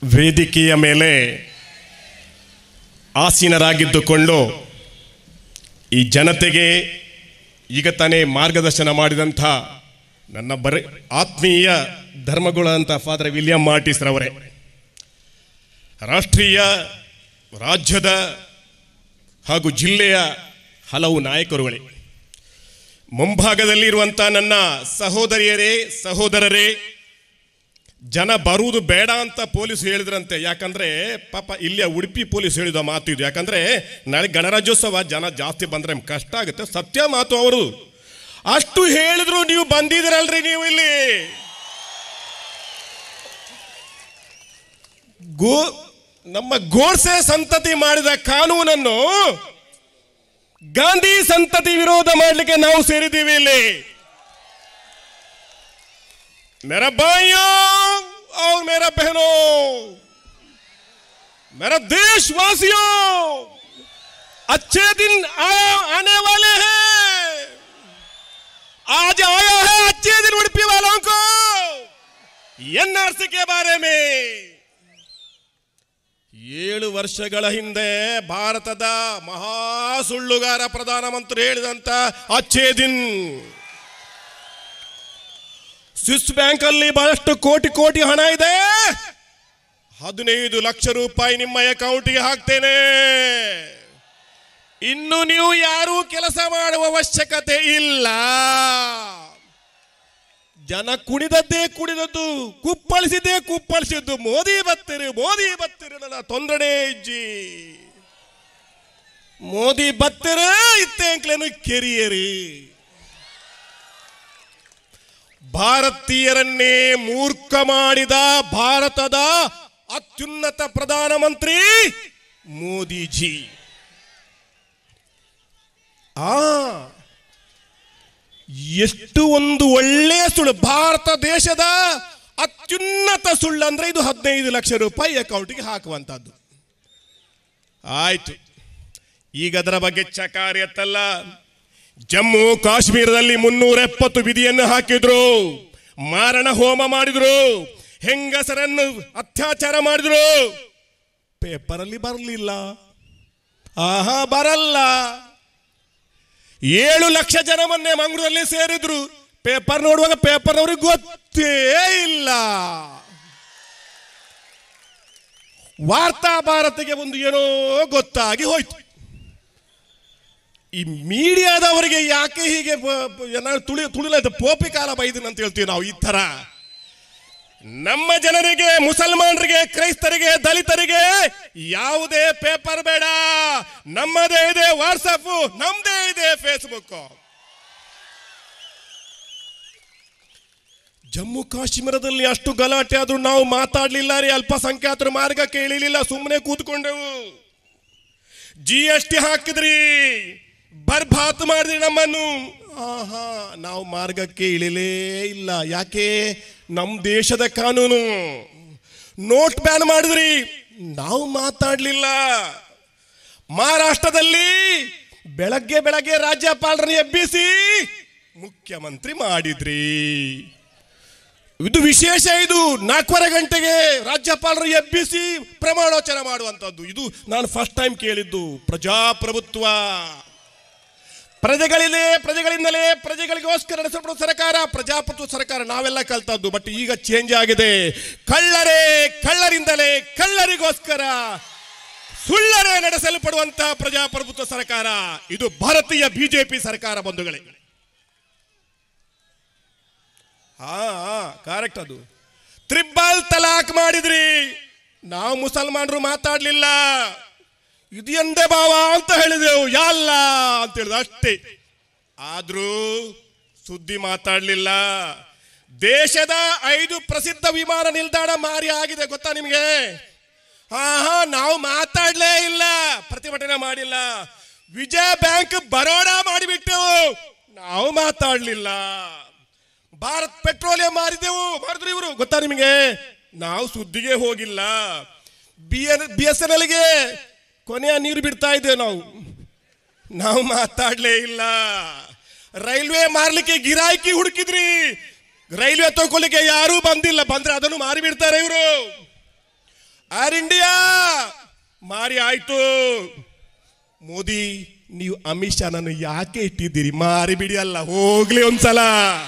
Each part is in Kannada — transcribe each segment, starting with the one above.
ವೇದಿಕೆಯ ಮೇಲೆ ಆಸೀನರಾಗಿದ್ದುಕೊಂಡು ಈ ಜನತೆಗೆ ಈಗ ತಾನೇ ಮಾರ್ಗದರ್ಶನ ಮಾಡಿದಂಥ ನನ್ನ ಬರ ಆತ್ಮೀಯ ಧರ್ಮಗುಳ ಅಂತ ಫಾದರ್ ವಿಲಿಯಂ ಮಾರ್ಟಿಸ್ ರವರೇ ರಾಷ್ಟ್ರೀಯ ರಾಜ್ಯದ ಹಾಗೂ ಜಿಲ್ಲೆಯ ಹಲವು ನಾಯಕರುಗಳೇ ಮುಂಭಾಗದಲ್ಲಿರುವಂಥ ನನ್ನ ಸಹೋದರಿಯರೇ ಸಹೋದರರೇ ಜನ ಬರುವುದು ಬೇಡ ಅಂತ ಪೊಲೀಸ್ ಹೇಳಿದ್ರಂತೆ ಯಾಕಂದ್ರೆ ಪಾಪ ಇಲ್ಲಿಯ ಉಡುಪಿ ಪೊಲೀಸ್ ಹೇಳಿದ ಮಾತು ಇದು ಯಾಕಂದ್ರೆ ನಾಳೆ ಗಣರಾಜ್ಯೋತ್ಸವ ಜನ ಜಾಸ್ತಿ ಬಂದ್ರೆ ಕಷ್ಟ ಆಗುತ್ತೆ ಸತ್ಯ ಮಾತು ಅವರು ಅಷ್ಟು ಹೇಳಿದ್ರು ನೀವು ಬಂದಿದ್ದೀರಲ್ರಿ ನೀವು ಇಲ್ಲಿ ಗೋ ನಮ್ಮ ಗೋಡ್ಸೆ ಸಂತತಿ ಮಾಡಿದ ಕಾನೂನನ್ನು ಗಾಂಧಿ ಸಂತತಿ ವಿರೋಧ ಮಾಡಲಿಕ್ಕೆ ನಾವು ಸೇರಿದ್ದೀವಿ ಇಲ್ಲಿ मेरा भाइयों और मेरा बहनों मेरा देशवासियों अच्छे दिन आया आने वाले हैं आज आया है अच्छे दिन उड़पी वालों को ಎನ್ಆರ್ಸಿ ಕೆ ಬಾರೆ ಮೇ ಏಳು ವರ್ಷಗಳ ಹಿಂದೆ ಭಾರತದ ಮಹಾ ಸುಳ್ಳುಗಾರ ಪ್ರಧಾನಮಂತ್ರಿ ಹೇಳಿದಂತ ಅಚ್ಚೇ ದಿನ್ ಸ್ವಿಸ್ ಬ್ಯಾಂಕ್ ಅಲ್ಲಿ ಬಹಳಷ್ಟು ಕೋಟಿ ಕೋಟಿ ಹಣ ಇದೆ ಹದಿನೈದು ಲಕ್ಷ ರೂಪಾಯಿ ನಿಮ್ಮ ಅಕೌಂಟ್ಗೆ ಹಾಕ್ತೇನೆ ಇನ್ನು ನೀವು ಯಾರೂ ಕೆಲಸ ಮಾಡುವ ಅವಶ್ಯಕತೆ ಇಲ್ಲ ಜನ ಕುಣಿದದ್ದೇ ಕುಣಿದದ್ದು ಕುಪ್ಪಳಿಸಿದ್ದೇ ಕುಪ್ಪಳಿಸಿದ್ದು ಮೋದಿ ಬತ್ತಿರಿ ಮೋದಿ ಬತ್ತಿರಿ ನನ್ನ ತೊಂದರೆ ಇಜ್ಜಿ ಮೋದಿ ಬತ್ತಿರ ಇತ್ತೇಂಕ್ಲೇನು ಕೆರಿಯರಿ ಭಾರತೀಯರನ್ನೇ ಮೂರ್ಖ ಮಾಡಿದ ಭಾರತದ ಅತ್ಯುನ್ನತ ಪ್ರಧಾನಮಂತ್ರಿ ಮೋದಿಜಿ ಆ ಎಷ್ಟು ಒಂದು ಒಳ್ಳೆಯ ಸುಳ್ಳು ಭಾರತ ದೇಶದ ಅತ್ಯುನ್ನತ ಸುಳ್ಳು ಅಂದ್ರೆ ಇದು ಹದಿನೈದು ಲಕ್ಷ ರೂಪಾಯಿ ಅಕೌಂಟ್ಗೆ ಹಾಕುವಂತದ್ದು ಆಯ್ತು ಈಗ ಅದರ ಬಗ್ಗೆ ಚಕಾರ ಎತ್ತಲ್ಲ ಜಮ್ಮು ಕಾಶ್ಮೀರದಲ್ಲಿ ಮುನ್ನೂರ ಎಪ್ಪತ್ತು ವಿಧಿಯನ್ನು ಹಾಕಿದ್ರು ಮಾರಣ ಹೋಮ ಮಾಡಿದ್ರು ಹೆಂಗಸರನ್ನು ಅತ್ಯಾಚಾರ ಮಾಡಿದ್ರು ಪೇಪರಲ್ಲಿ ಬರಲಿಲ್ಲ ಆಹಾ ಬರಲ್ಲ ಏಳು ಲಕ್ಷ ಜನ ಮೊನ್ನೆ ಮಂಗಳೂರಲ್ಲಿ ಸೇರಿದ್ರು ಪೇಪರ್ ನೋಡುವಾಗ ಪೇಪರ್ ಅವ್ರಿಗೆ ಗೊತ್ತೇ ಇಲ್ಲ ವಾರ್ತಾ ಭಾರತಿಗೆ ಒಂದು ಏನೋ ಗೊತ್ತಾಗಿ ಹೋಯ್ತು ಈ ಮೀಡಿಯಾದವರಿಗೆ ಯಾಕೆ ಹೀಗೆ ಪ- ಪ- ಏನಾದ್ರು ತುಳಿ ತುಳಿಲ ಪೋಪಿ ಕಾಲ ಬೈದಿನ ಅಂತ ಹೇಳ್ತೀವಿ ನಾವು ಈ ತರ ನಮ್ಮ ಜನರಿಗೆ ಮುಸಲ್ಮಾನರಿಗೆ ಕ್ರೈಸ್ತರಿಗೆ ದಲಿತರಿಗೆ ಯಾವುದೇ ಪೇಪರ್ ಬೇಡ ನಮ್ಮದೇ ಇದೆ ವಾಟ್ಸಪ್ ನಮ್ಮದೇ ಇದೆ ಫೇಸ್ಬುಕ್ ಜಮ್ಮು ಕಾಶ್ಮೀರದಲ್ಲಿ ಅಷ್ಟು ಗಲಾಟೆ ಆದ್ರೂ ನಾವು ಮಾತಾಡ್ಲಿಲ್ಲ ರೀ ಅಲ್ಪಸಂಖ್ಯಾತರ ಮಾರ್ಗಕ್ಕೆ ಇಳಿಲಿಲ್ಲ ಸುಮ್ಮನೆ ಕೂತ್ಕೊಂಡೆವು ಜಿ ಎಸ್ ಟಿ ಹಾಕಿದ್ರಿ ಬರ್ಬಾತ್ ಮಾಡಿದ್ರಿ ನಮ್ಮನ್ನು ಆಹಾ ನಾವು ಮಾರ್ಗಕ್ಕೆ ಇಳಿಲೇ ಇಲ್ಲ ಯಾಕೆ ನಮ್ಮ ದೇಶದ ಕಾನೂನು ನೋಟ್ ಬ್ಯಾನ್ ಮಾಡಿದ್ರಿ ನಾವು ಮಾತಾಡ್ಲಿಲ್ಲ ಮಹಾರಾಷ್ಟ್ರದಲ್ಲಿ ಬೆಳಗ್ಗೆ ಬೆಳಗ್ಗೆ ರಾಜ್ಯಪಾಲರನ್ನು ಎಬ್ಬಿಸಿ ಮುಖ್ಯಮಂತ್ರಿ ಮಾಡಿದ್ರಿ ಇದು ವಿಶೇಷ ಇದು ನಾಲ್ಕೂವರೆ ಗಂಟೆಗೆ ರಾಜ್ಯಪಾಲರು ಎಬ್ಬಿಸಿ ಪ್ರಮಾಣೋಚನ ಮಾಡುವಂಥದ್ದು ಇದು ನಾನು ಫಸ್ಟ್ ಟೈಮ್ ಕೇಳಿದ್ದು ಪ್ರಜಾಪ್ರಭುತ್ವ ಪ್ರಜೆಗಳಿದೆ ಪ್ರಜೆಗಳಿಂದಲೇ ಪ್ರಜೆಗಳಿಗೋಸ್ಕರ ನಡೆಸಲ್ಪಡುವ ಸರ್ಕಾರ ಪ್ರಜಾಪ್ರಭುತ್ವ ಸರ್ಕಾರ ನಾವೆಲ್ಲ ಕಲ್ತದ್ದು ಬಟ್ ಈಗ ಚೇಂಜ್ ಆಗಿದೆ ಕಳ್ಳರೇ ಕಳ್ಳರಿಂದಲೇ ಕಳ್ಳರಿಗೋಸ್ಕರ ಸುಳ್ಳರೇ ನಡೆಸಲ್ಪಡುವಂತಹ ಪ್ರಜಾಪ್ರಭುತ್ವ ಸರ್ಕಾರ ಇದು ಭಾರತೀಯ ಬಿಜೆಪಿ ಸರ್ಕಾರ ಬಂಧುಗಳೇ ಹಾ ಕರೆಕ್ಟ್ ಅದು ತ್ರಿಬ್ಬಲ್ ತಲಾಕ್ ಮಾಡಿದ್ರಿ ನಾವು ಮುಸಲ್ಮಾನರು ಮಾತಾಡ್ಲಿಲ್ಲ ಇದು ಎಂದೇ ಭಾವ ಅಂತ ಹೇಳಿದೆವು ಯಾಲ್ಲ ಅಂತ ಹೇಳಿದ ಅಷ್ಟೇ ಆದ್ರೂ ಸುದ್ದಿ ಮಾತಾಡ್ಲಿಲ್ಲ ದೇಶದ ಐದು ಪ್ರಸಿದ್ಧ ವಿಮಾನ ನಿಲ್ದಾಣ ಮಾರಿ ಆಗಿದೆ ಗೊತ್ತಾ ನಿಮಗೆ ಹಾ ಹಾ ನಾವು ಮಾತಾಡ್ಲೇ ಇಲ್ಲ ಪ್ರತಿಭಟನೆ ಮಾಡಿಲ್ಲ ವಿಜಯ ಬ್ಯಾಂಕ್ ಬರೋಡ ಮಾಡಿಬಿಟ್ಟೆವು ನಾವು ಮಾತಾಡ್ಲಿಲ್ಲ ಭಾರತ್ ಪೆಟ್ರೋಲಿಯಂ ಮಾರಿದೆವು ಮಾಡಿದ್ರು ಇವರು ಗೊತ್ತಾ ನಿಮಗೆ ನಾವು ಸುದ್ದಿಗೆ ಹೋಗಿಲ್ಲ B N B S N ಎಲ್ಗೆ ಕೊನೆಯ ನೀರು ಬಿಡ್ತಾ ಇದ್ದೇವೆ ನಾವು ನಾವು ಮಾತಾಡ್ಲೇ ಇಲ್ಲ ರೈಲ್ವೆ ಮಾರ್ಲಿಕ್ಕೆ ಗಿರಾಕಿ ಹುಡುಕಿದ್ರಿ ರೈಲ್ವೆ ತಗೊಳ್ಳಿಕ್ಕೆ ಯಾರೂ ಬಂದಿಲ್ಲ ಬಂದ್ರೆ ಅದನ್ನು ಮಾರಿ ಬಿಡ್ತಾರೆ ಇವರು ಆರ್ ಇಂಡಿಯಾ ಮಾರಿ ಆಯ್ತು ಮೋದಿ ನೀವು ಅಮಿತ್ ಶಾ ನಾನು ಯಾಕೆ ಇಟ್ಟಿದ್ದೀರಿ ಮಾರಿ ಬಿಡಿ ಅಲ್ಲ ಹೋಗ್ಲಿ ಒಂದ್ಸಲ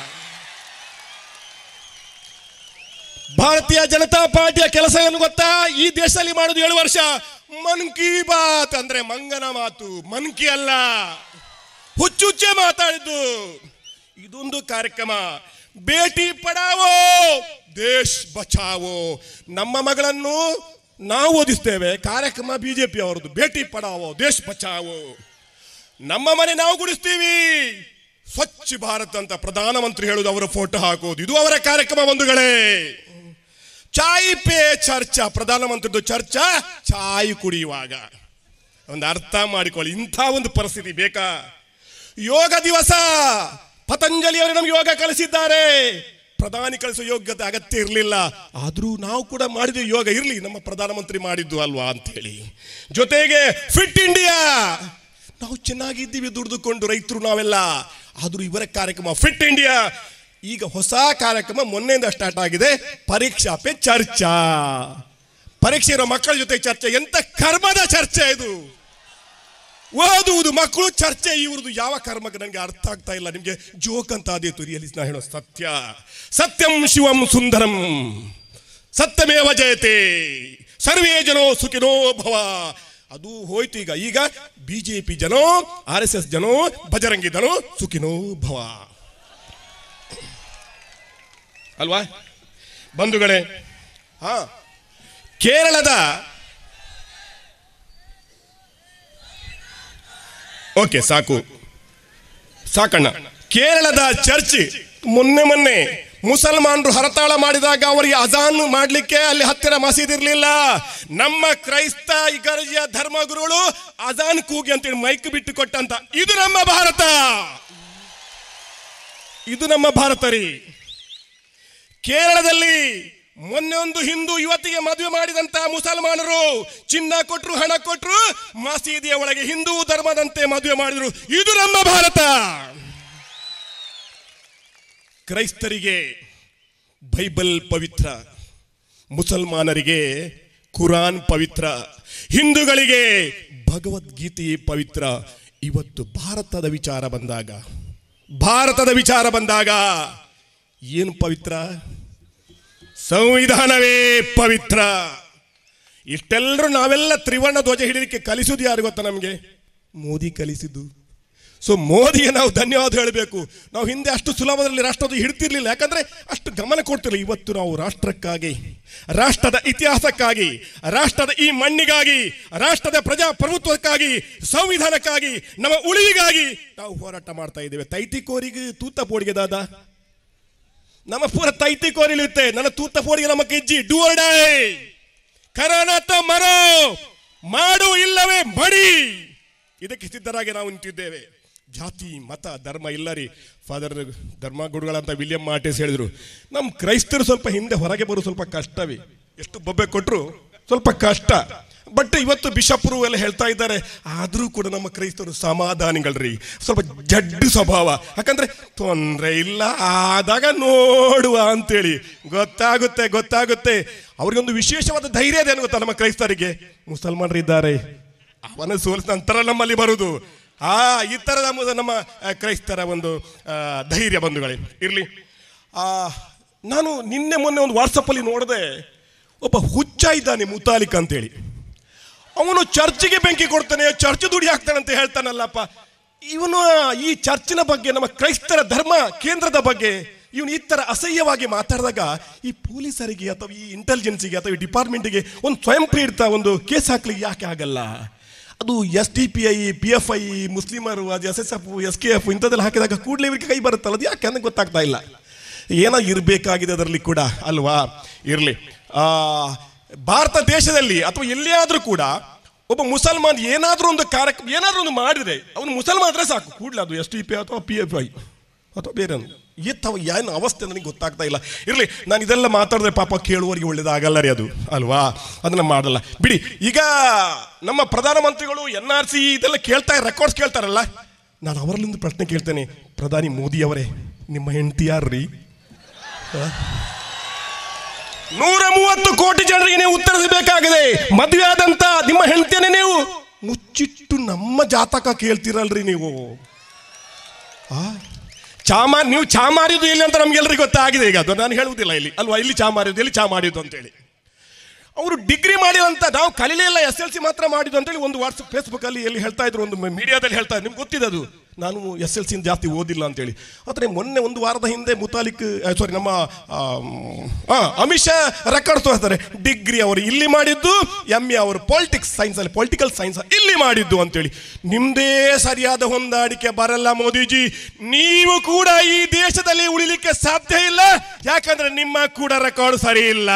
ಭಾರತೀಯ ಜನತಾ ಪಾರ್ಟಿಯ ಕೆಲಸ ಏನು ಗೊತ್ತಾ ಈ ದೇಶದಲ್ಲಿ ಮಾಡೋದು ಏಳು ವರ್ಷ ಮನ್ ಕಿ ಬಾತ್ ಅಂದ್ರೆ ಮಂಗನ ಮಾತು ಮನ್ ಕಿ ಅಲ್ಲ ಹುಚ್ಚುಚ್ಚೆ ಮಾತಾಡಿದ್ದು ಇದೊಂದು ಕಾರ್ಯಕ್ರಮ ಬೇಟಿ ಪಡಾವೋ ದೇಶ್ ಬಚಾವೋ ನಮ್ಮ ಮಗಳನ್ನು ನಾವು ಓದಿಸ್ತೇವೆ ಕಾರ್ಯಕ್ರಮ ಬಿಜೆಪಿ ಅವರದ್ದು ಬೇಟಿ ಪಡಾವೋ ದೇಶ್ ಬಚಾವೋ ನಮ್ಮ ಮನೆ ನಾವು ಗುಡಿಸ್ತೀವಿ ಸ್ವಚ್ಛ ಭಾರತ್ ಅಂತ ಪ್ರಧಾನಮಂತ್ರಿ ಹೇಳುದು ಅವರ ಫೋಟೋ ಹಾಕೋದು ಇದು ಅವರ ಕಾರ್ಯಕ್ರಮ ಬಂಧುಗಳೇ ಚಾಯ್ ಪೇ ಚರ್ಚಾ ಪ್ರಧಾನಮಂತ್ರಿದು ಚರ್ಚಾ ಚಾಯ್ ಕುಡಿಯುವಾಗ ಒಂದು ಅರ್ಥ ಮಾಡಿಕೊಳ್ಳಿ ಇಂಥ ಒಂದು ಪರಿಸ್ಥಿತಿ ಬೇಕಾ ಯೋಗ ದಿವಸ ಪತಂಜಲಿ ಅವರು ನಮ್ಗೆ ಯೋಗ ಕಲಿಸಿದ್ದಾರೆ ಪ್ರಧಾನಿ ಕಲಿಸೋ ಯೋಗ್ಯತೆ ಅಗತ್ಯ ಇರಲಿಲ್ಲ ಆದರೂ ನಾವು ಕೂಡ ಮಾಡಿದ ಯೋಗ ಇರಲಿ ನಮ್ಮ ಪ್ರಧಾನಮಂತ್ರಿ ಮಾಡಿದ್ದು ಅಲ್ವಾ ಅಂತೇಳಿ ಜೊತೆಗೆ ಫಿಟ್ ಇಂಡಿಯಾ ನಾವು ಚೆನ್ನಾಗಿದ್ದೀವಿ ದುಡಿದುಕೊಂಡು ರೈತರು ನಾವೆಲ್ಲ ಆದರೂ ಇವರ ಕಾರ್ಯಕ್ರಮ ಫಿಟ್ ಇಂಡಿಯಾ ಈಗ ಹೊಸ ಕಾರ್ಯಕ್ರಮ ಮೊನ್ನೆಯಿಂದ ಸ್ಟಾರ್ಟ್ ಆಗಿದೆ ಪರೀಕ್ಷಾ ಪೇ ಚರ್ಚಾ ಪರೀಕ್ಷೆ ಇರೋ ಮಕ್ಕಳ ಜೊತೆ ಚರ್ಚೆ ಎಂತ ಕರ್ಮದ ಚರ್ಚೆ ಇದು ಓದುವುದು ಮಕ್ಕಳು ಚರ್ಚೆ ಇವ್ರದ್ದು ಯಾವ ಕರ್ಮಕ್ಕೆ ನನಗೆ ಅರ್ಥ ಆಗ್ತಾ ಇಲ್ಲ ನಿಮಗೆ ಜೋಕ್ ಅಂತ ಆದೀತು ರಿಯಲಿ ನಾ ಹೇಳೋ ಸತ್ಯ ಸತ್ಯಂ ಶಿವಂ ಸುಂದರಂ ಸತ್ಯಮೇವ ಜಯತೆ ಸರ್ವೇ ಜನೋ ಸುಖಿನೋ ಭವ ಅದು ಹೋಯ್ತು ಈಗ ಈಗ ಬಿಜೆಪಿ ಜನೋ ಆರ್ ಎಸ್ ಎಸ್ ಜನೋ ಬಜರಂಗಿ ಜನೋ ಸುಖಿನೋ ಭವ ಅಲ್ವಾ ಬಂಧುಗಳೇ ಹಾ ಕೇರಳದ ಓಕೆ ಸಾಕು ಸಾಕಣ್ಣ ಕೇರಳದ ಚರ್ಚ್ ಮೊನ್ನೆ ಮೊನ್ನೆ ಮುಸಲ್ಮಾನರು ಹರತಾಳ ಮಾಡಿದಾಗ ಅವರಿಗೆ ಅಜಾನ್ ಮಾಡಲಿಕ್ಕೆ ಅಲ್ಲಿ ಹತ್ತಿರ ಮಸೀದಿ ಇರಲಿಲ್ಲ ನಮ್ಮ ಕ್ರೈಸ್ತ ಇಗರ್ಜಿಯ ಧರ್ಮಗುರುಗಳು ಅಜಾನ್ ಕೂಗಿ ಅಂತೇಳಿ ಮೈಕ್ ಬಿಟ್ಟು ಕೊಟ್ಟಂತ ಇದು ನಮ್ಮ ಭಾರತ ಇದು ನಮ್ಮ ಭಾರತ ರೀ ಕೇರಳದಲ್ಲಿ ಮೊನ್ನೆ ಒಂದು ಹಿಂದೂ ಯುವತಿಗೆ ಮದುವೆ ಮಾಡಿದಂತ ಮುಸಲ್ಮಾನರು ಚಿನ್ನ ಕೊಟ್ರು ಹಣ ಕೊಟ್ರು ಮಸೀದಿಯ ಒಳಗೆ ಹಿಂದೂ ಧರ್ಮದಂತೆ ಮದುವೆ ಮಾಡಿದ್ರು ಇದು ನಮ್ಮ ಭಾರತ ಕ್ರೈಸ್ತರಿಗೆ ಬೈಬಲ್ ಪವಿತ್ರ ಮುಸಲ್ಮಾನರಿಗೆ ಕುರಾನ್ ಪವಿತ್ರ ಹಿಂದೂಗಳಿಗೆ ಭಗವದ್ಗೀತೆ ಪವಿತ್ರ ಇವತ್ತು ಭಾರತದ ವಿಚಾರ ಬಂದಾಗ ಭಾರತದ ವಿಚಾರ ಬಂದಾಗ ಏನು ಪವಿತ್ರ ಸಂವಿಧಾನವೇ ಪವಿತ್ರ ಇಷ್ಟೆಲ್ಲರೂ ನಾವೆಲ್ಲ ತ್ರಿವರ್ಣ ಧ್ವಜ ಹಿಡಿಲಿಕ್ಕೆ ಕಲಿಸುವುದು ಯಾರು ಗೊತ್ತಾ ನಮಗೆ ಮೋದಿ ಕಲಿಸಿದ್ದು ಸೊ ಮೋದಿಗೆ ನಾವು ಧನ್ಯವಾದ ಹೇಳಬೇಕು ನಾವು ಹಿಂದೆ ಅಷ್ಟು ಸುಲಭದಲ್ಲಿ ರಾಷ್ಟ್ರಧ್ವಜ ಹಿಡ್ತಿರ್ಲಿಲ್ಲ ಯಾಕಂದ್ರೆ ಅಷ್ಟು ಗಮನ ಕೊಡ್ತಿರಲಿಲ್ಲ ಇವತ್ತು ನಾವು ರಾಷ್ಟ್ರಕ್ಕಾಗಿ ರಾಷ್ಟ್ರದ ಇತಿಹಾಸಕ್ಕಾಗಿ ರಾಷ್ಟ್ರದ ಈ ಮಣ್ಣಿಗಾಗಿ ರಾಷ್ಟ್ರದ ಪ್ರಜಾಪ್ರಭುತ್ವಕ್ಕಾಗಿ ಸಂವಿಧಾನಕ್ಕಾಗಿ ನಮ್ಮ ಉಳಿವಿಗಾಗಿ ನಾವು ಹೋರಾಟ ಮಾಡ್ತಾ ಇದ್ದೇವೆ ತೈತಿಕೋರಿಗೆ ತೂತ ಪೋಡಿಗೆ ದಾದ ನಮ್ಮ ಪೂರ ತೈತಿ ಕೋರಿಲಿರುತ್ತೆ ನನ್ನ ತೂತ ಪೋಡಿಗೆ ನಮ್ಮ ಕೆಜ್ಜಿ ಡೂ ಆರ್ ಡೈ ಕರೋನಾತ ಮರೋ ಮಾಡು ಇಲ್ಲವೇ ಮಡಿ ಇದಕ್ಕೆ ಸಿದ್ಧರಾಗಿ ನಾವು ನಿಂತಿದ್ದೇವೆ ಜಾತಿ ಮತ ಧರ್ಮ ಇಲ್ಲ ರೀ ಫಾದರ್ ಧರ್ಮ ಗುರುಗಳಂತ ವಿಲಿಯಂ ಮಾರ್ಟಿಸ್ ಹೇಳಿದ್ರು ನಮ್ಮ ಕ್ರೈಸ್ತರು ಸ್ವಲ್ಪ ಹಿಂದೆ ಹೊರಗೆ ಬರೋ ಸ್ವಲ್ಪ ಕಷ್ಟವೇ ಎಷ್ಟು ಬೊಬ್ಬೆ ಕೊಟ್ಟರು ಸ್ವಲ್ಪ ಕಷ್ಟ ಬಟ್ ಇವತ್ತು ಬಿಷಪ್ರು ಎಲ್ಲ ಹೇಳ್ತಾ ಇದ್ದಾರೆ ಆದರೂ ಕೂಡ ನಮ್ಮ ಕ್ರೈಸ್ತರು ಸಮಾಧಾನಿಗಳ್ರಿ ಸ್ವಲ್ಪ ಜಡ್ಡು ಸ್ವಭಾವ ಯಾಕಂದ್ರೆ ತೊಂದರೆ ಇಲ್ಲ ಆದಾಗ ನೋಡುವ ಅಂತೇಳಿ ಗೊತ್ತಾಗುತ್ತೆ ಗೊತ್ತಾಗುತ್ತೆ ಅವ್ರಿಗೊಂದು ವಿಶೇಷವಾದ ಧೈರ್ಯ ಇದೆ ಗೊತ್ತಾ ನಮ್ಮ ಕ್ರೈಸ್ತರಿಗೆ ಮುಸಲ್ಮಾನರಿದ್ದಾರೆ ಅವನ ಸೋಲಿಸಿದ ನಂತರ ನಮ್ಮಲ್ಲಿ ಬರುವುದು ಆ ಈ ಥರದ ಮು- ನಮ್ಮ ಆ, ಕ್ರೈಸ್ತರ ಒಂದು ಆ, ಧೈರ್ಯ ಬಂಧುಗಳೇ ಇರಲಿ ನಾನು ನಿನ್ನೆ ಮೊನ್ನೆ ಒಂದು ವಾಟ್ಸಪ್ಪಲ್ಲಿ ನೋಡಿದೆ ಒಬ್ಬ ಹುಚ್ಚ ಇದ್ದಾನೆ ಮುತಾಲಿಕ್ ಅಂತೇಳಿ ಅವನು ಚರ್ಚಿಗೆ ಬೆಂಕಿ ಕೊಡ್ತಾನೆ ಚರ್ಚ್ ದುಡಿ ಹಾಕ್ತಾನೆ ಅಂತ ಹೇಳ್ತಾನಲ್ಲಪ್ಪ ಇವನು ಈ ಚರ್ಚಿನ ಬಗ್ಗೆ ನಮ್ಮ ಕ್ರೈಸ್ತರ ಧರ್ಮ ಕೇಂದ್ರದ ಬಗ್ಗೆ ಇವನು ಈ ತರ ಅಸಹ್ಯವಾಗಿ ಮಾತಾಡಿದಾಗ ಈ ಪೊಲೀಸರಿಗೆ ಅಥವಾ ಈ ಇಂಟೆಲಿಜೆನ್ಸಿಗೆ ಅಥವಾ ಈ ಡಿಪಾರ್ಟ್ಮೆಂಟಿಗೆ ಒಂದು ಸ್ವಯಂ ಪ್ರೇರಿತ ಒಂದು ಕೇಸ್ ಹಾಕ್ಲಿಕ್ಕೆ ಯಾಕೆ ಆಗಲ್ಲ ಅದು S D P I P F I ಮುಸ್ಲಿಮರು ಅದು S S F S K F ಇಂಥದ್ದೆಲ್ಲ ಹಾಕಿದಾಗ ಕೂಡಲೇ ಇವರಿಗೆ ಕೈ ಬರುತ್ತಲ್ಲ ಅದು ಯಾಕೆ ಅನ್ನೋದು ಗೊತ್ತಾಗ್ತಾ ಇಲ್ಲ ಏನೋ ಇರಬೇಕಾಗಿದೆ ಅದರಲ್ಲಿ ಕೂಡ ಅಲ್ವಾ ಇರಲಿ ಭಾರತ ದೇಶದಲ್ಲಿ ಅಥವಾ ಎಲ್ಲಿಯಾದರೂ ಕೂಡ ಒಬ್ಬ ಮುಸಲ್ಮಾನ್ ಏನಾದರೂ ಒಂದು ಕಾರ್ಯಕ್ರಮ ಏನಾದರೂ ಒಂದು ಮಾಡಿದ್ರೆ ಅವನು ಮುಸಲ್ಮಾನ್ ಆದರೆ ಸಾಕು ಕೂಡಲೇ ಅದು ಎಸ್ ಟಿ ಪಿ ಅಥವಾ ಪಿ ಎಫ್ ಐ ಅಥವಾ ಬೇರೆ ಒಂದು ಎತ್ತವ ಏನು ಅವಸ್ಥೆ ನನಗೆ ಗೊತ್ತಾಗ್ತಾ ಇಲ್ಲ ಇರಲಿ ನಾನು ಇದೆಲ್ಲ ಮಾತಾಡಿದ್ರೆ ಪಾಪ ಕೇಳುವವರಿಗೆ ಒಳ್ಳೇದಾಗಲ್ಲ ರೀ ಅದು ಅಲ್ವಾ ಅದನ್ನ ಮಾಡಲ್ಲ ಬಿಡಿ ಈಗ ನಮ್ಮ ಪ್ರಧಾನಮಂತ್ರಿಗಳು ಎನ್ ಆರ್ ಸಿ ಇದೆಲ್ಲ ಕೇಳ್ತಾ ರೆಕಾರ್ಡ್ಸ್ ಕೇಳ್ತಾರಲ್ಲ ನಾನು ಅವರಲ್ಲಿಂದ ಪ್ರಶ್ನೆ ಕೇಳ್ತೇನೆ ಪ್ರಧಾನಿ ಮೋದಿ ಅವರೇ ನಿಮ್ಮ ಹೆಂಡತಿ ಯಾರ್ರೀ ನೂರ ಮೂವತ್ತು ಕೋಟಿ ಜನರಿಗೆ ನೀವು ಉತ್ತರಿಸಬೇಕಾಗಿದೆ ಮದುವೆ ಆದಂತ ನಿಮ್ಮ ಹೆಂಡತಿಯನ್ನೇ ನೀವು ಮುಚ್ಚಿಟ್ಟು ನಮ್ಮ ಜಾತಕ ಕೇಳ್ತೀರಲ್ರಿ ನೀವು ಆ? ಚಾ ಮಾರಿ ನೀವು ಚಾ ಮಾರಿದ್ದು ಎಲ್ಲಿ ಅಂತ ನಮ್ಗೆಲ್ರಿಗೂ ಗೊತ್ತಾಗಿದೆ ಈಗ ಅದು ನಾನು ಹೇಳುವುದಿಲ್ಲ ಇಲ್ಲಿ ಅಲ್ವಾ ಇಲ್ಲಿ ಚಾ ಮಾರಿದ್ದು ಎಲ್ಲಿ ಚಾ ಮಾಡಿದ್ದು ಅಂತೇಳಿ ಅವರು ಡಿಗ್ರಿ ಮಾಡಿದಂತ ನಾವು ಕಲೀಲಿಲ್ಲ ಎಸ್ ಎಲ್ ಸಿ ಮಾತ್ರ ಮಾಡಿದ್ದು ಅಂತೇಳಿ ಒಂದು ವಾಟ್ಸಪ್ ಫೇಸ್ಬುಕ್ ಅಲ್ಲಿ ಎಲ್ಲಿ ಹೇಳ್ತಾ ಇದ್ರು ಒಂದು ಮೀಡಿಯಾದಲ್ಲಿ ಹೇಳ್ತಾ ಇದ್ರು ನಿಮ್ಗೆ ಗೊತ್ತಿದೆ ಅದು ನಾನು ಎಸ್ ಎಲ್ ಸಿ ಜಾಸ್ತಿ ಓದಿಲ್ಲ ಅಂತೇಳಿ ಆದರೆ ಮೊನ್ನೆ ಒಂದು ವಾರದ ಹಿಂದೆ ಮುತಾಲಿಕ್ ಸಾರಿ ನಮ್ಮ ಆಮ್, ಆ, ಅಮಿತ್ ಶಾ ರೆಕಾರ್ಡ್ ತೋರಿಸ್ತಾರೆ ಡಿಗ್ರಿ ಅವರು ಇಲ್ಲಿ ಮಾಡಿದ್ದು ಎಮ್ ಎ ಅವರು ಪೊಲಿಟಿಕ್ಸ್ ಸೈನ್ಸ್ ಅಲ್ಲಿ ಪೊಲಿಟಿಕಲ್ ಸೈನ್ಸ್ ಇಲ್ಲಿ ಮಾಡಿದ್ದು ಅಂತೇಳಿ ನಿಮ್ದೇ ಸರಿಯಾದ ಹೊಂದಾಣಿಕೆ ಬರಲ್ಲ ಮೋದಿಜಿ ನೀವು ಕೂಡ ಈ ದೇಶದಲ್ಲಿ ಉಳಿಲಿಕ್ಕೆ ಸಾಧ್ಯ ಇಲ್ಲ ಯಾಕಂದ್ರೆ ನಿಮ್ಮ ಕೂಡ ರೆಕಾರ್ಡ್ ಸರಿ ಇಲ್ಲ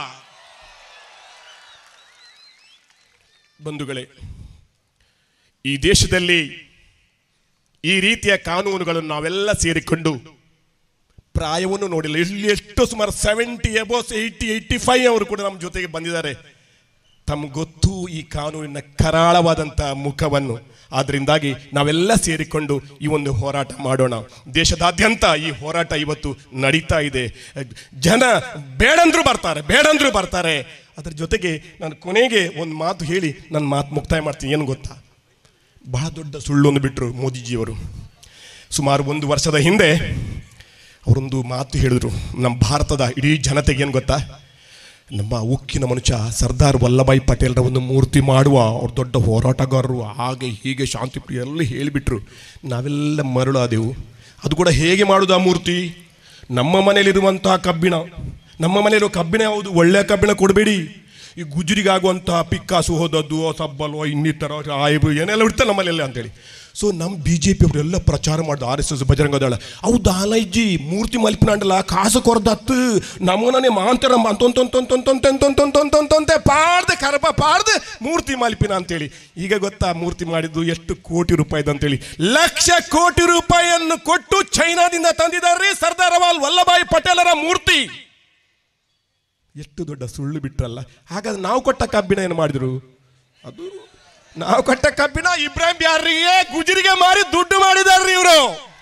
ಬಂಧುಗಳೇ ಈ ದೇಶದಲ್ಲಿ ಈ ರೀತಿಯ ಕಾನೂನುಗಳನ್ನು ನಾವೆಲ್ಲ ಸೇರಿಕೊಂಡು ಪ್ರಾಯವನ್ನು ನೋಡಿಲ್ಲ ಇಲ್ಲಿ ಎಷ್ಟು ಸುಮಾರು seventy above eighty eighty five ಅವರು ಕೂಡ ನಮ್ಮ ಜೊತೆಗೆ ಬಂದಿದ್ದಾರೆ ತಮ್ಗೆ ಗೊತ್ತು ಈ ಕಾನೂನಿನ ಕರಾಳವಾದಂಥ ಮುಖವನ್ನು ಆದ್ರಿಂದಾಗಿ ನಾವೆಲ್ಲ ಸೇರಿಕೊಂಡು ಈ ಒಂದು ಹೋರಾಟ ಮಾಡೋಣ ದೇಶದಾದ್ಯಂತ ಈ ಹೋರಾಟ ಇವತ್ತು ನಡೀತಾ ಇದೆ ಜನ ಬೇಡಂದ್ರು ಬರ್ತಾರೆ ಬೇಡಂದ್ರು ಬರ್ತಾರೆ ಅದ್ರ ಜೊತೆಗೆ ನಾನು ಕೊನೆಗೆ ಒಂದು ಮಾತು ಹೇಳಿ ನನ್ನ ಮಾತು ಮುಕ್ತಾಯ ಮಾಡ್ತೀನಿ ಏನು ಗೊತ್ತಾ ಬಹಳ ದೊಡ್ಡ ಸುಳ್ಳೊಂದು ಬಿಟ್ಟರು ಮೋದಿಜಿಯವರು ಸುಮಾರು ಒಂದು ವರ್ಷದ ಹಿಂದೆ ಅವರೊಂದು ಮಾತು ಹೇಳಿದ್ರು ನಮ್ಮ ಭಾರತದ ಇಡೀ ಜನತೆಗೆ ಏನು ಗೊತ್ತಾ ನಮ್ಮ ಉಕ್ಕಿನ ಮನುಷ್ಯ ಸರ್ದಾರ್ ವಲ್ಲಭಾಯ್ ಪಟೇಲ್ರ ಒಂದು ಮೂರ್ತಿ ಮಾಡುವ ಅವ್ರು ದೊಡ್ಡ ಹೋರಾಟಗಾರರು ಹಾಗೆ ಹೀಗೆ ಶಾಂತಿ ಪ್ರಿಯ ಎಲ್ಲ ಹೇಳಿಬಿಟ್ರು ನಾವೆಲ್ಲ ಮರಳಾದೆವು ಅದು ಕೂಡ ಹೇಗೆ ಮಾಡುದು ಆ ಮೂರ್ತಿ ನಮ್ಮ ಮನೇಲಿರುವಂತಹ ಕಬ್ಬಿಣ ನಮ್ಮ ಮನೇಲಿರೋ ಕಬ್ಬಿಣ ಯಾವುದು ಒಳ್ಳೆಯ ಕಬ್ಬಿಣ ಕೊಡಬೇಡಿ ಈ ಗುಜರಿಗಾಗುವಂತಹ ಪಿಕ್ಕಾಸು ಹೋದದ್ದು ಸಬ್ಬಲ್ವ ಇನ್ನಿತರ ಆಯ್ಬು ಏನೆಲ್ಲ ಇಡ್ತಾರೆ ನಮ್ಮಲ್ಲೆಲ್ಲ ಅಂತೇಳಿ ಸೊ ನಮ್ಮ ಬಿ ಜೆ ಪಿ ಅವರೆಲ್ಲ ಪ್ರಚಾರ ಮಾಡಿದ ಆರ್ ಎಸ್ ಎಸ್ ಬಜರಂಗ ದಳ ಅವು ದಾನೈಜಿ ಮೂರ್ತಿ ಮಲ್ಪಿನಾಂಡಲ್ಲ ಕಾಸು ಕೊರ್ದತ್ತು ನಮ್ಮನೇ ಮಾಂತರ ಅಂತೊಂತೊಂತೊಂತೊಂತೊಂತೊಂತೊಂತೊಂತೆ ಪಾಡ್ದೆ ಕರಪ ಪಾಡ್ದೆ ಮೂರ್ತಿ ಮಲ್ಪಿನ ಅಂತೇಳಿ ಈಗ ಗೊತ್ತಾ ಮೂರ್ತಿ ಮಾಡಿದ್ದು ಎಷ್ಟು ಕೋಟಿ ರೂಪಾಯಿದು ಅಂತೇಳಿ ಲಕ್ಷ ಕೋಟಿ ರೂಪಾಯಿಯನ್ನು ಕೊಟ್ಟು ಚೈನಾದಿಂದ ತಂದಿದ್ದಾರೆ ಸರ್ದಾರ್ ವಾಲ್ ವಲ್ಲಭಾಯ್ ಪಟೇಲರ ಮೂರ್ತಿ ಎಷ್ಟು ದೊಡ್ಡ ಸುಳ್ಳು ಬಿಟ್ರಲ್ಲ ಹಾಗಾದ್ರೆ ನಾವು ಕೊಟ್ಟ ಕಬ್ಬಿಣ ಏನು ಮಾಡಿದ್ರು ಅದು ನಾವು ಕೊಟ್ಟ ಕಬ್ಬಿಣ ಇಬ್ರಾಹಿಂ ಯಾರಿಗೆ ಗುಜರಿಗೆ ಮಾರಿ ದುಡ್ಡು ಮಾಡಿದಾರ್ರಿ ಇವರು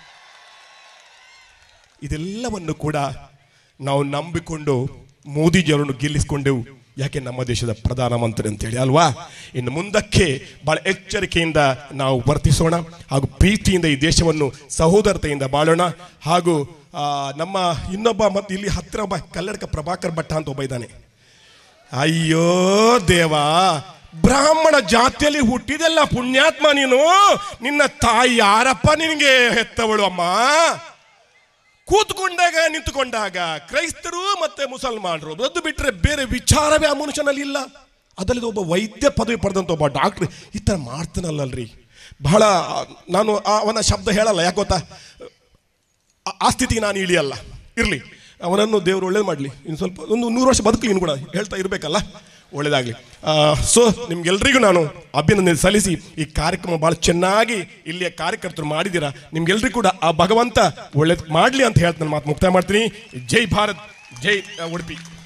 ಇದೆಲ್ಲವನ್ನು ಕೂಡ ನಾವು ನಂಬಿಕೊಂಡು ಮೋದಿಜಿಯವರನ್ನು ಗೆಲ್ಲಿಸಿಕೊಂಡೆವು ಯಾಕೆ ನಮ್ಮ ದೇಶದ ಪ್ರಧಾನಮಂತ್ರಿ ಅಂತೇಳಿ ಅಲ್ವಾ ಇನ್ನು ಮುಂದಕ್ಕೆ ಬಹಳ ಎಚ್ಚರಿಕೆಯಿಂದ ನಾವು ವರ್ತಿಸೋಣ ಹಾಗೂ ಪ್ರೀತಿಯಿಂದ ಈ ದೇಶವನ್ನು ಸಹೋದರತೆಯಿಂದ ಬಾಳೋಣ ಹಾಗೂ ಆ, ನಮ್ಮ ಇನ್ನೊಬ್ಬ ಮತ್ತು ಇಲ್ಲಿ ಹತ್ತಿರ ಒಬ್ಬ ಕಲ್ಲಡಕ ಪ್ರಭಾಕರ್ ಭಟ್ಟ ಅಂತ ಒಬ್ಬ ಇದ್ದಾನೆ ಅಯ್ಯೋ ದೇವಾ ಬ್ರಾಹ್ಮಣ ಜಾತಿಯಲ್ಲಿ ಹುಟ್ಟಿದೆಲ್ಲ ಪುಣ್ಯಾತ್ಮ ನೀನು ನಿನ್ನ ತಾಯಿ ಯಾರಪ್ಪ ನಿನಗೆ ಹೆತ್ತವಳು ಅಮ್ಮ ಕೂತ್ಕೊಂಡಾಗ ನಿಂತುಕೊಂಡಾಗ ಕ್ರೈಸ್ತರು ಮತ್ತೆ ಮುಸಲ್ಮಾನರು ಅದು ಬಿಟ್ಟರೆ ಬೇರೆ ವಿಚಾರವೇ ಆ ಮನುಷ್ಯನಲ್ಲಿ ಇಲ್ಲ ಅದರಲ್ಲಿ ಒಬ್ಬ ವೈದ್ಯ ಪದವಿ ಪಡೆದಂತ ಒಬ್ಬ ಡಾಕ್ಟ್ರ್ ಈ ಥರ ಮಾಡ್ತಾನಲ್ಲಲ್ರಿ ಬಹಳ ನಾನು ಆ- ಅವನ ಶಬ್ದ ಹೇಳಲ್ಲ ಯಾಕೆ ಗೊತ್ತಾ ಆ- ಆ ಸ್ಥಿತಿಗೆ ನಾನು ಇಳಿಯಲ್ಲ ಇರಲಿ ಅವನನ್ನು ದೇವರು ಒಳ್ಳೇದು ಮಾಡಲಿ ಇನ್ನು ಸ್ವಲ್ಪ ಒಂದು ನೂರು ವರ್ಷ ಬದುಕಲಿ ಇನ್ನು ಕೂಡ ಹೇಳ್ತಾ ಇರಬೇಕಲ್ಲ ಒಳ್ಳೇದಾಗಲಿ ಸೊ ನಿಮ್ಗೆಲ್ರಿಗೂ ನಾನು ಅಭಿನಂದನೆ ಸಲ್ಲಿಸಿ ಈ ಕಾರ್ಯಕ್ರಮ ಭಾಳ ಚೆನ್ನಾಗಿ ಇಲ್ಲಿಯ ಕಾರ್ಯಕರ್ತರು ಮಾಡಿದ್ದೀರಾ ನಿಮ್ಗೆಲ್ರಿಗೂ ಕೂಡ ಆ ಭಗವಂತ ಒಳ್ಳೇದು ಮಾಡಲಿ ಅಂತ ಹೇಳ್ತಾನೆ ಮಾತು ಮುಕ್ತಾಯ ಮಾಡ್ತೀನಿ ಜೈ ಭಾರತ್ ಜೈ ಆ, ಉಡುಪಿ